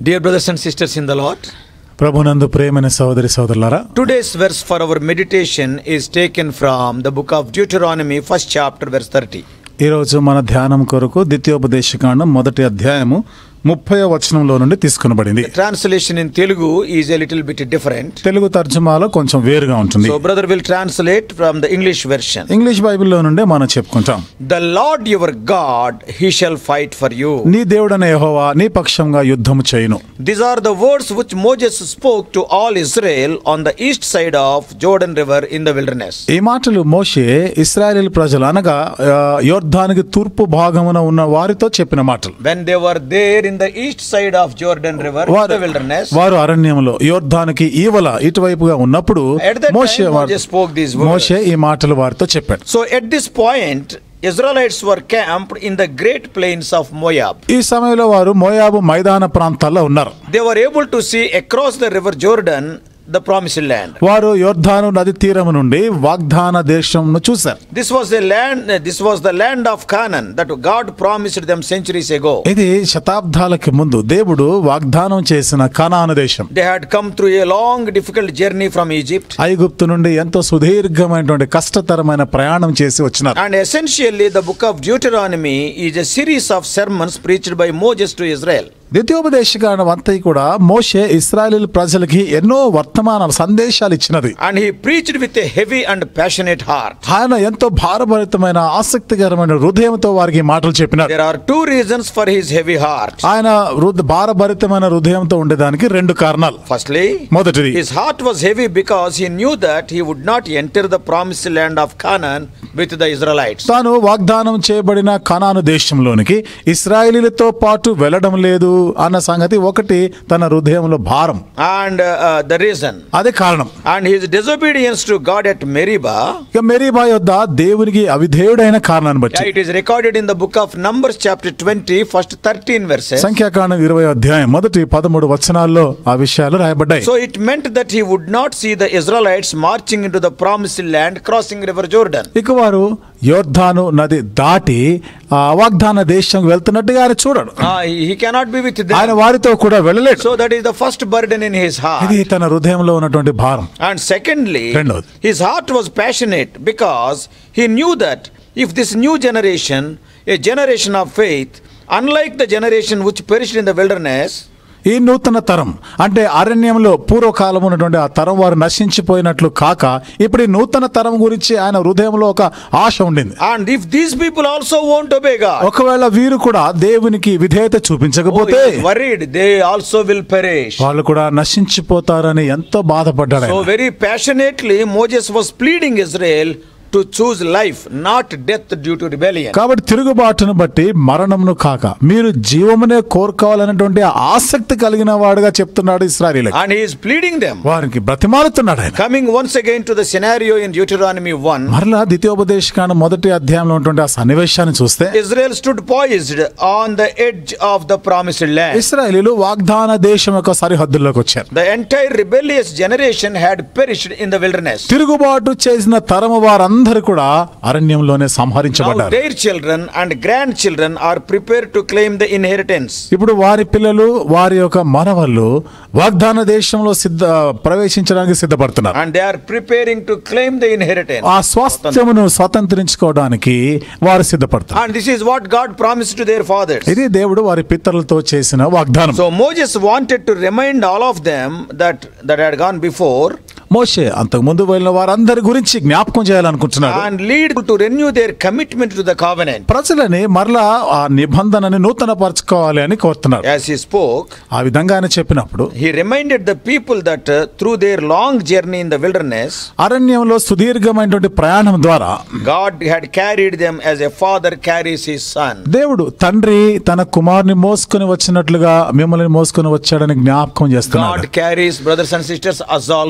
Dear brothers and sisters in the Lord, ప్రభునందు ప్రేమైన సోదరి సోదరులారా today's verse for our meditation is taken from the book of Deuteronomy, first chapter, verse 30. ఈరోజు మన ధ్యానం కొరకు ద్వితీయోపదేశకాండం మొదటి అధ్యాయము ముప్పై వచనంలో నుండి తీసుకునబడింది Translation in Telugu is a little bit different. Telugu తర్జుమాలో కొంచెం వేరుగా ఉంటుంది So, brother will translate from the English version. English బైబిల్లో నుండే మనం చెప్పుకుంటాం The Lord your God, he shall fight for you. నీ దేవుడైన యెహోవా నీ పక్షంగా యుద్ధము చేయును These are the words which Moses spoke to all Israel on the east side of Jordan River in the wilderness. ఈ మాటలు మోషే ఇస్రాయేల్ ప్రజలు అనగా ఆ, యోర్ధానికి తూర్పు భాగమున ఉన్న వారితో చెప్పిన మాటలు When they were there in the east side of Jordan River in the వారు wilderness, వారు అరణ్యంలో యోర్ధానికి ఈవల ఇటువైపుగా ఉన్నప్పుడు At that మోషే time, వారు- Moses spoke these words. మోషే ఈ మాటలు వారితో చెప్పాడు So at this point, Israelites were camped in the great plains of Moab. ఈ సమయంలో వారు మోయాబు మైదాన ప్రాంతాల్లో ఉన్నారు They were able to see across the river Jordan the promised land. వారు యోర్ధాను నది తీరము నుండి వాగ్దాన దేశంను చూశారు This was the land this was the land of Canaan that God promised them centuries ago. ఇది శతాబ్దాలకి ముందు దేవుడు వాగ్దానం చేసిన కనాను దేశం They had come through a long difficult journey from Egypt. ఐగుప్తు నుండి ఎంతో సుదీర్ఘమైనటువంటి కష్టతరమైన ప్రయాణం చేసి వచ్చినారు And essentially, the book of Deuteronomy is a series of sermons preached by Moses to Israel. ద్వితీయోపదేశకాండం అంతా కూడా మోషే ఇస్రాయేల్ ప్రజలకి ఎన్నో వర్తమానాలు సందేశాలు ఇచ్చినది And he preached with a heavy and passionate heart. ఆయన ఎంతో భారభరితమైన ఆసక్తికరమైన హృదయంతో వారికి ఈ మాటలు చెప్పినారు There are two reasons for his heavy heart. ఆయన హృద- భారభరితమైన హృదయంతో ఉండేదానికి రెండు కారణాలు Firstly, మొదటిది his heart was heavy because he knew that he would not enter the promised land of Canaan with the Israelites. తాను వాగ్దానం చేయబడిన కనాను దేశంలోనికి ఇస్రాయేలీలతో పాటు వెళ్ళడం లేదు అన్న సంగతి ఒకటి తన హృదయంలో భారం And uh, uh, the reason. అదే కారణం And his disobedience to God at Meribah. ఇక మెరీబా యొద్ద దేవునికి అవిధేయుడైన కారణాన్ని Yeah, బట్టి it is recorded in the book of Numbers, chapter 20, first 13 verses. సంఖ్యాకాండం ఇరవై అధ్యాయం మొదటి పదమూడు వచనాల్లో ఆ విషయాలు రాయబడ్డాయి So it meant that he would not see the Israelites marching into the promised land, crossing river Jordan. ఇక వారు యోర్ధాను నది దాటి ఆ వాగ్దాన దేశం వెళ్తున్నట్టుగా ఆయన చూడడు Ah, he he cannot be with ఆయన them. వారితో కూడా వెళ్ళలేడు So that is the first burden in his heart. ఇది తన హృదయంలో ఉన్నటువంటి భారం And secondly, రెండవది. his heart was passionate because he knew that if this new generation, a generation of faith, unlike the generation which perished in the wilderness, ఈ నూతన తరం అంటే అరణ్యంలో పూర్వకాలం ఉన్నటువంటి ఆ తరం వారు నశించిపోయినట్లు కాక ఇప్పుడు ఈ నూతన తరం గురించి ఆయన హృదయంలో ఒక ఆశ ఉండింది and if these people also won't obey God, ఒకవేళ వీరు కూడా దేవునికి విధేయత oh, he చూపించకపోతే was worried they also will perish. వాళ్ళు కూడా నశించిపోతారని ఎంతో బాధపడ్డాడు So ఆయన. very passionately, Moses was pleading Israel to choose life, not death due to rebellion. కాబట్టి తిరుగుబాటును బట్టి మరణమును కాక మీరు జీవమునే కోరుకోవాలనేటువంటి ఆసక్తి కలిగిన వాడుగా చెప్తున్నాడు ఇస్రాయలీలకు And he is pleading them. వారికి బ్రతిమాలుతున్నాడు ఆయన Coming once again to the scenario in Deuteronomy 1, మరలా ద్వితీయోపదేశకాండం మొదటి అధ్యాయంలో ఉన్నటువంటి ఆ సన్నివేశాన్ని చూస్తే Israel stood poised on the edge of the promised land. ఇస్రాయలీలు వాగ్దాన దేశం యొక్క సరిహద్దుల్లోకి వచ్చారు The entire rebellious generation had perished in the wilderness. తిరుగుబాటు చేసిన తరము వారందరూ కూడా అరణ్యంలోనే Now సంహరించబడ్డారు their children and grandchildren are prepared to claim the inheritance. ఇప్పుడు వారి పిల్లలు వారి యొక్క మనవళ్ళు వాగ్దాన దేశంలో సిద్ధ ప్రవేశించడానికి సిద్ధపడుతున్నారు And they are preparing to claim the inheritance. ఆ స్వాస్థ్యమును స్వతంత్రించుకోవడానికి వారు సిద్ధపడతారు And this is what God promised to their fathers. ఇది దేవుడు వారి పితరులతో చేసిన వాగ్దానం So Moses wanted to remind all of them that that had gone before మోషే అంతకు ముందు వెళ్ళిన వారందరి గురించి జ్ఞాపకం చేయాలనుకుంటున్నాడు and lead to renew their commitment to the covenant. ప్రజలని మరలా ఆ నిబంధనని నూతన పరచుకోవాలి అని కోరుతున్నారు As he spoke, ఆ విధంగా ఆయన చెప్పినప్పుడు he reminded the people that uh, through their long journey in the wilderness, అరణ్యంలో సుదీర్ఘమైనటువంటి ప్రయాణం ద్వారా God had carried them as a father carries his son. దేవుడు తండ్రి తన కుమారుని మోసుకొని వచ్చినట్లుగా మిమ్మల్ని మోసుకొని వచ్చాడని జ్ఞాపకం చేస్తున్నాడు God carries brothers and sisters us also.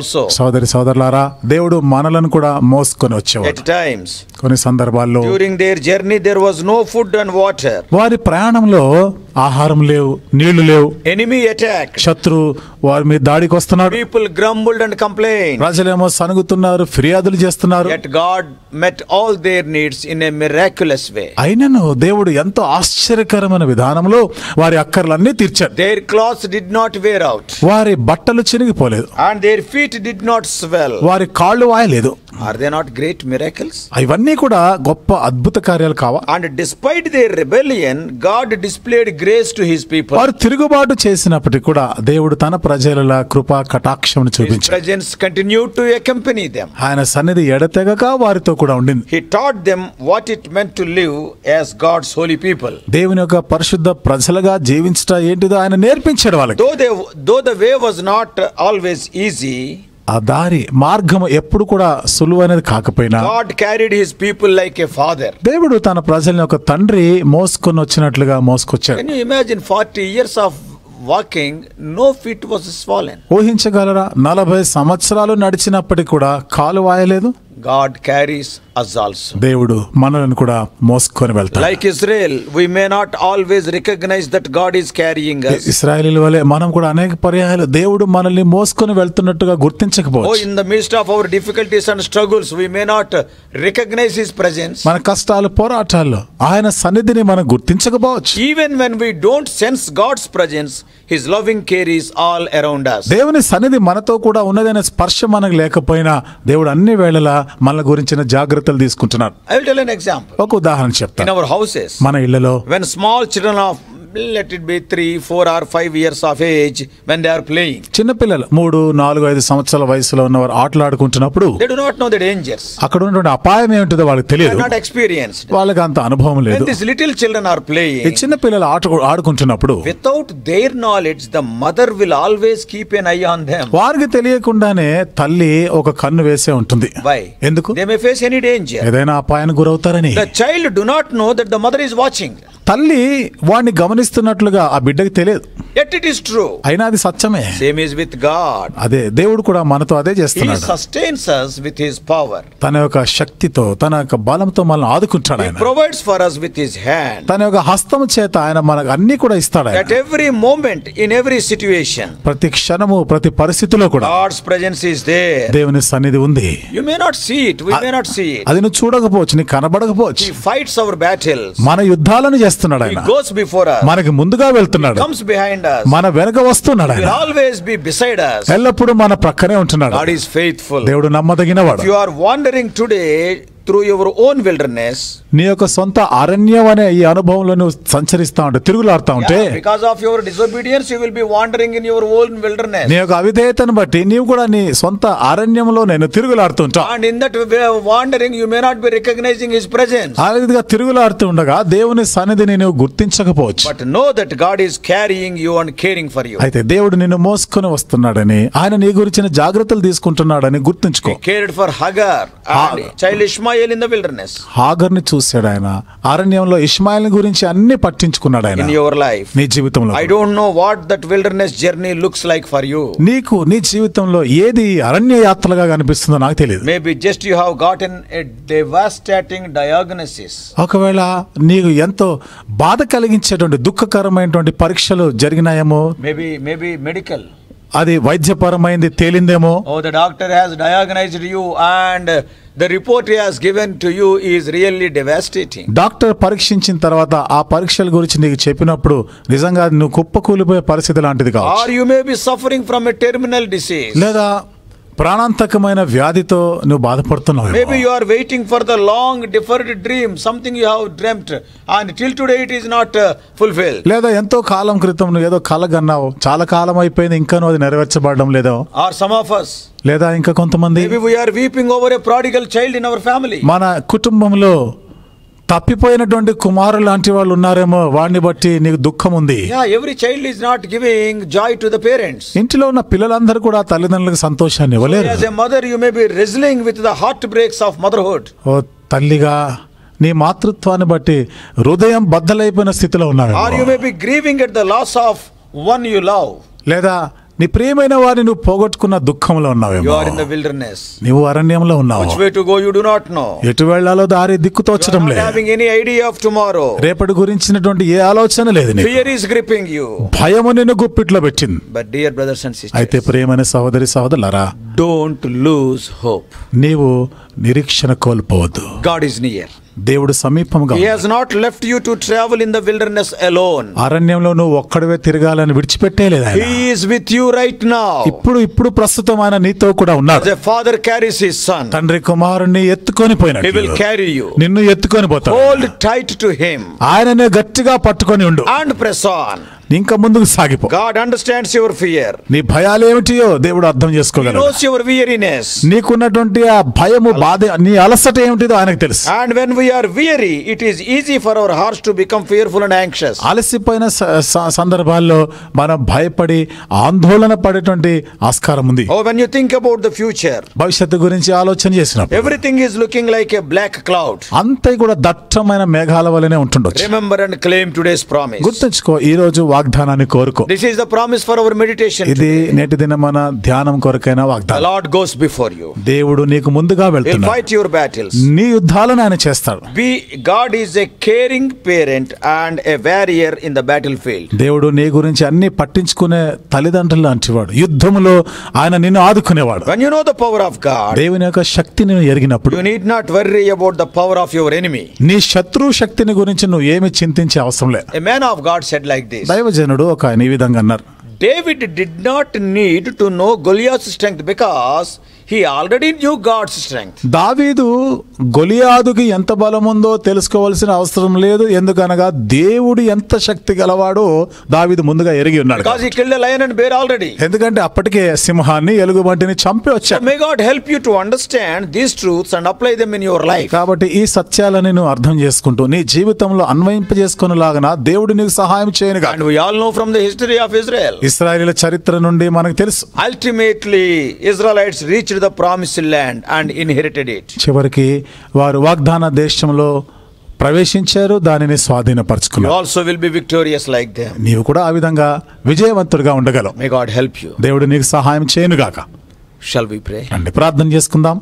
సోదరి సోదరులారా దేవుడు మనలను కూడా మోసుకొని వచ్చేవాడు At times, కొన్ని సందర్భాల్లో during their journey, there was no food and water. వారి ప్రయాణంలో ఆహారం లేవు నీళ్లు లేవు Enemy attacked. శత్రు వారి మీద దాడికి వస్తున్నాడు People grumbled and complained. ప్రజలేమో సనుగుతున్నారు ఫిర్యాదులు చేస్తున్నారు Yet God met all their needs in a miraculous way. అయినను దేవుడు ఎంతో ఆశ్చర్యకరమైన విధానంలో వారి అక్కర్లన్నీ తీర్చాడు Their clothes did not wear out, వారి బట్టలు చినిగిపోలేదు and their feet did not swell. వారి కాళ్ళు వాయలేదు Are they not great miracles? ఇవన్నీ కూడా గొప్ప అద్భుత కార్యాలు కావా And despite their rebellion, God displayed grace to his people. వారు తిరుగుబాటు చేసినప్పటికీ కూడా దేవుడు తన ప్రజల కృపా కటాక్షం His చూపించాడు presence continued to accompany them. ఆయన సన్నిధి ఎడతెగక వారితో కూడా ఉండింది He taught them what it meant to live as God's holy people. దేవుని యొక్క పరిశుద్ధ ప్రజలుగా జీవించట ఏంటిదో ఆయన నేర్పించాడు వాళ్ళకి Though, they, though the way was not always easy, ఆ దారి మార్గం ఎప్పుడు కూడా సులువైనది కాకపోయినా God carried his people like a father. దేవుడు తన ప్రజల్ని ఒక తండ్రి మోసుకొని వచ్చినట్లుగా మోసుకొచ్చాడు Can you imagine 40 years of walking, no feet was swollen? ఊహించగలరా నలభై సంవత్సరాలు నడిచినప్పటికీ కూడా కాలు వాయలేదు God carries us also. దేవుడు మనల్ని కూడా మోసుకొని వెళ్తాడు Like Israel, we may not always recognize that God is carrying us. ఇస్రాయలీల వలె మనం కూడా అనేక పర్యాయాలు దేవుడు మనల్ని మోసుకొని వెళ్తున్నట్టుగా Oh, గుర్తించకపోవచ్చు in the midst of our difficulties and struggles, we may not uh, recognize His presence. మన కష్టాలు పోరాటాల్లో ఆయన సన్నిధిని మనం గుర్తించకపోవచ్చు Even when we don't sense God's presence, His loving care is all around us. దేవుని సన్నిధి మనతో కూడా ఉన్నదనే స్పర్శ మనకు లేకపోయినా దేవుడు అన్ని వేళలా మన గురించిన జాగ్రత్తలు తీసుకుంటున్నాడు I will tell an example. ఒక ఉదాహరణ In చెప్తాను our houses, మన ఇళ్లలో when small children of let it be three, four, or five years of age, when they are playing, చిన్నపిల్లలు మూడు నాలుగు ఐదు సంవత్సరాల వయసులో ఉన్నవారు ఆటలాడుకుంటున్నప్పుడు they do not know the dangers. అక్కడ ఉన్నటువంటి అపాయం ఏమిటో వాళ్ళకి They are తెలియదు not experienced. వాళ్ళకి అంత అనుభవం లేదు When these little children are ఈ playing, చిన్న పిల్లలు ఆట ఆడుకుంటున్నప్పుడు without their knowledge, the mother will always keep an eye on them. వారికి తెలియకుండానే తల్లి ఒక కన్ను వేసే ఉంటుంది Why? ఎందుకు They may face any danger. ఏదైనా అపాయానికి గురవుతారని The child do not know that the mother is watching. తల్లి వాడిని గమనిస్తున్నట్లుగా ఆ బిడ్డకి తెలియదు Yet it is true. అయినా అది సత్యమే Same is with God. అదే దేవుడు కూడా మనతో అదే He చేస్తున్నాడు sustains us with His power. తన యొక్క శక్తితో తన యొక్క బలంతో మనల్ని ఆదుకుంటాడు He ఆయన provides for us with His hand. తన యొక్క హస్తం చేత ఆయన మనకు అన్ని కూడా ఇస్తాడు At ఆయన every moment, in every situation, ప్రతి క్షణము ప్రతి పరిస్థితిలో కూడా God's presence is there. దేవుని సన్నిధి ఉంది You may not see it. We may not see it. అది నువ్వు చూడకపోవచ్చు నీకు కనబడకపోవచ్చు He fights our battles. మన యుద్ధాలను చేస్తున్నాడు He ఆయన goes before us. మనకి ముందుగా వెళ్తున్నాడు Comes behind us. మన వెనక వస్తున్నాడు He will ఆయన always be beside us. ఎల్లప్పుడూ మన ప్రక్కనే ఉంటున్నాడు God is faithful. దేవుడు నమ్మదగినవాడు If you are wandering today through your own wilderness, నీ యొక్క సొంత అరణ్యం అనే ఈ అనుభవంలో నువ్వు సంచరిస్తా ఉంటే తిరుగులాడుతా ఉంటే yeah, because of your disobedience, you will be wandering in your own wilderness. నీ యొక్క అవిధేయతను బట్టి నీవు కూడా నీ సొంత అరణ్యంలో నేను తిరుగులాడుతుంటా And in that way of wandering, you may not be recognizing His presence. ఆ రీతిగా తిరుగులాడుతూ ఉండగా దేవుని సన్నిధిని నువ్వు గుర్తించకపోవచ్చు But know that God is carrying you and caring for you. అయితే దేవుడు నిన్ను మోసుకొని వస్తున్నాడని ఆయన నీ గురించిన జాగ్రత్తలు తీసుకుంటున్నాడని గుర్తుంచుకో He cared for Hagar and child Ishmael in the wilderness. హాగర్ని చూశాడు ఆయన అరణ్యంలో ఇస్మాయిల్ గురించి అన్ని పట్టించుకున్నాడు In ఆయన your life. నీ జీవితంలో I don't know what that wilderness journey looks like for you. నీకు నీ జీవితంలో ఏది అరణ్య యాత్రలుగా కనిపిస్తుందో నాకు తెలియదు Maybe just you have gotten a devastating diagnosis. ఒకవేళ నీకు ఎంతో బాధ కలిగించేటువంటి దుఃఖకరమైనటువంటి పరీక్షలు జరిగినాయేమో Maybe, maybe medical. అది వైద్యపరమైంది తేలిందేమో Oh, the doctor has diagnosed you and the report he has given to you is really devastating. Doctor పరీక్షించిన తర్వాత ఆ పరీక్షల గురించి నీకు చెప్పినప్పుడు నిజంగా నువ్వు కుప్పకూలిపోయే పరిస్థితి లాంటిది Or కావచ్చు you may be suffering from a terminal disease. లేదా ప్రాణాంతకమైన వ్యాధితో నువ్వు బాధపడుతున్నావు Maybe you are waiting for the long deferred dream, something you have dreamt, and till today it is not uh, fulfilled. లేదా ఎంతో కాలం క్రితం నువ్వు ఏదో కలగన్నావు చాలా కాలం అయిపోయింది ఇంకా నువ్వు అది నెరవేర్చబడడం లేదో Or some of us, లేదా ఇంకా కొంతమంది maybe we are weeping over a prodigal child in our family. మన కుటుంబంలో తప్పిపోయినటువంటి కుమారులు లాంటి వాళ్ళు ఉన్నారేమో వాడిని బట్టి నీకు దుఃఖం ఉంది Yeah, every child is not giving joy to the parents. ఇంటిలో ఉన్న పిల్లలందరూ కూడా తల్లిదండ్రులకు సంతోషాన్ని ఇవ్వలేరు As a mother, you may be wrestling with the heartbreaks of motherhood. ఓ తల్లిగా నీ మాతృత్వాన్ని బట్టి హృదయం బద్దలైపోయిన స్థితిలో ఉన్నాడు Or you may be grieving at the loss of one you love. లేదా నీ ప్రియమైన వారిని నువ్వు పోగొట్టుకున్న దుఃఖంలో You ఉన్నావేమో are in the wilderness. నీవు అరణ్యంలో ఉన్నావు Which way to go, you do not know. ఎటు వెళ్లాలో దారి దిక్కు You are తోచడం not లేదు having any idea of tomorrow. రేపటి గురించినటువంటి ఏ ఆలోచన లేదు నీకు Fear is gripping you. భయము నిన్ను గుప్పిట్లో పెట్టింది But, dear brothers and sisters, అయితే ప్రియమైన సహోదరి సహోదరులారా don't lose hope. నీవు నిరీక్షణ కోల్పోవద్దు God is near. దేవుడు సమీపంగా He ఉన్నాడు. has not left you to travel in the wilderness alone. అరణ్యంలో నువ్వు ఒక్కడివే తిరగాలని విడిచిపెట్టేలేదు ఆయన He is with you right now. ఇప్పుడు ఇప్పుడు ప్రస్తుతం ఆయన నీతో కూడా As ఉన్నాడు a father carries his son, తండ్రి కుమారుణ్ణి ఎత్తుకొని he will పోయినట్లు carry you. నిన్ను ఎత్తుకొని పోతాడు Hold tight to him ఆయననే గట్టిగా పట్టుకొని ఉండు and press on. ఇంకా ముందుకు సాగిపో God understands your fear. నీ భయాలు ఏమిటియో దేవుడు అర్థం He చేసుకోగలడు knows your weariness. నీకున్నటువంటి ఆ భయము బాధ నీ అలసట ఏమిటిదో ఆయనకు తెలుసు And when we are weary, it is easy for our hearts to become fearful and anxious. అలసిపోయిన స- స- సందర్భాల్లో మనం భయపడి ఆందోళన పడేటువంటి ఆస్కారం ఉంది Or when you think about the future, భవిష్యత్తు గురించి ఆలోచన చేసినప్పుడు everything is looking like a black cloud. అంతే కూడా దట్టమైన మేఘాల వలనే ఉంటుండొచ్చు Remember and claim today's promise. గుర్తుంచుకో ఈ రోజు వాగ్దానాన్ని కోరుకో This is the promise for our meditation. ఇది today. నేటి దిన మన ధ్యానం కొరకైన The వాగ్దానం Lord goes before you. దేవుడు నీకు ముందుగా He'll వెళ్తున్నాడు fight your battles. నీ యుద్ధాలను ఆయన చేస్తాడు Be God is a caring parent and a warrior in the battlefield. దేవుడు నీ గురించి అన్ని పట్టించుకునే తల్లిదండ్రులు లాంటివాడు యుద్ధములో ఆయన నిన్ను ఆదుకునేవాడు When you know the power of God, దేవుని యొక్క శక్తిని ఎరిగినప్పుడు you need not worry about the power of your enemy. నీ శత్రు శక్తిని గురించి నువ్వు ఏమి చింతించే అవసరం లేదు A man of God said like this దైవజనుడు ఒక ఆయన ఈ విధంగా అన్నారు David did not need to know Goliath's strength because he already knew God's strength. దావీదు గొలియాదుకి ఎంత బలం ఉందో తెలుసుకోవాల్సిన అవసరం లేదు ఎందుకనగా దేవుడు ఎంత శక్తి గలవాడో దావీదు ముందుగా ఎరిగి ఉన్నాడు Because he killed a lion and bear already. ఎందుకంటే అప్పటికే సింహాన్ని ఎలుగుబంటిని చంపి So వచ్చాడు may God help you to understand these truths and apply them in your life. కాబట్టి ఈ సత్యాలని నువ్వు అర్థం చేసుకుంటూ నీ జీవితంలో అన్వయింపజేసుకునేలాగా దేవుడు నీకు సహాయం చేయనుగా And we all know from the history of Israel. ఇస్రాయేల్ చరిత్ర నుండి మనకు తెలుసు Ultimately, Israelites reached the promised land and inherited it. చివరికి వారు వాగ్దాన దేశంలో ప్రవేశించారు దానిని You స్వాధీనపరచుకున్నారు also will be victorious like them. నీవు కూడా ఆ విధంగా విజయవంతుడిగా ఉండగలవు May God help you. దేవుడు నీకు సహాయం చేయనుగాక Shall we pray? రండి ప్రార్థన చేసుకుందాం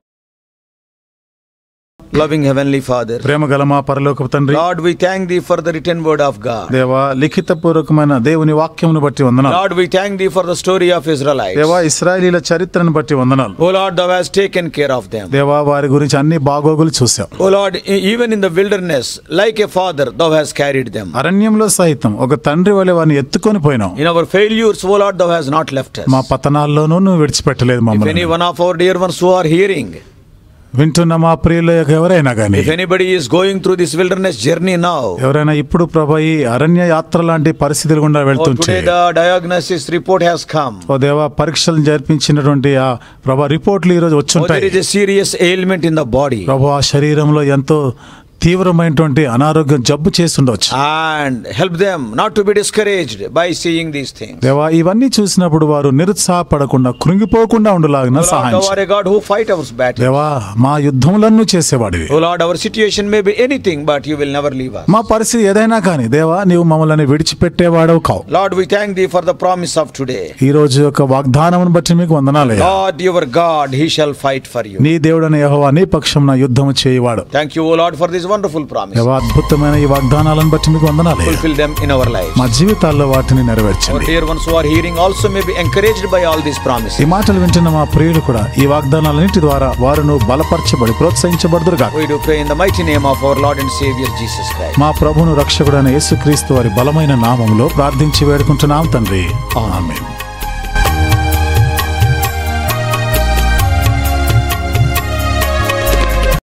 Loving Heavenly Father, ప్రేమ గల మా పరలోకపు తండ్రి Lord, we thank Thee for the written word of God. దేవా లిఖిత పూర్వకమైన దేవుని వాక్యమును బట్టి వందనాలు Lord, we thank Thee for the story of Israelites. దేవా ఇస్రాయేలీల చరిత్రను బట్టి వందనాలు O Lord, Thou hast taken care of them. దేవా వారి గురించి అన్ని బాగోగులు చూసాం O Lord, e- even in the wilderness, like a father, Thou hast carried them. అరణ్యంలో సహితం ఒక తండ్రి వలె వారిని ఎత్తుకొని పోయినాం In our failures, O Lord, Thou hast not left us. మా పతనాల్లోనూ నువ్వు విడిచిపెట్టలేదు If any మమ్మల్ని one of our dear ones who are hearing, వింటున్న మా ప్రియుల యొక్క ఎవరైనా కానీ if anybody is going through this wilderness journey now, ఎవరైనా ఇప్పుడు ప్రభా ఈ అరణ్య యాత్ర లాంటి పరిస్థితులు గుండా or వెళ్తుంటే today the diagnosis report has come, ఓ దేవా పరీక్షలు జరిపించినటువంటి ఆ ప్రభా రిపోర్ట్లు ఈ రోజు or there వచ్చుంటాయి is a serious ailment in the body, ప్రభు ఆ శరీరంలో ఎంతో తీవ్రమైనటువంటి అనారోగ్యం జబ్బు చేసి ఉండవచ్చు and help them not to be discouraged by seeing these things. దేవా ఇవన్నీ చూసినప్పుడు వారు నిరుత్సాహపడకుండా కృంగిపోకుండా ఉండలాగిన O Lord, సహాయం Thou చేయి. art a God who fight our battle. దేవా మా యుద్ధములన్నీ చేసేవాడివి O Lord, our situation may be anything, but You will never leave us. మా పరిస్థితి ఏదైనా కానీ దేవా నీవు మమ్మల్ని విడిచిపెట్టేవాడవు కావు Lord, we thank Thee for the promise of today. ఈ రోజు యొక్క వాగ్దానం బట్టి మీకు వందనాలయ్యా God, your God, He shall fight for you. నీ దేవుడని యెహోవా నీ పక్షం యుద్ధము చేయవాడు Thank you, O Lord, for this wonderful promise. దేవా అద్భుతమైన ఈ వాగ్దానాలను బట్టి మీకు వందనాలయ్యా Fulfill them in our lives. మా జీవితాల్లో వాటిని Our నెరవేర్చండి dear ones who are hearing also may be encouraged by all these promises. ఈ మాటలు వింటున్న మా ప్రియులు కూడా ఈ వాగ్దానాలన్నిటి ద్వారా వారును బలపరచబడి ప్రోత్సహించబడుదురుగా We do pray in the mighty name of our Lord and Savior Jesus Christ. మా ప్రభును రక్షకుడైన యేసుక్రీస్తు వారి బలమైన నామములో ప్రార్థించి వేడుకుంటున్నాం తండ్రి ఆమేన్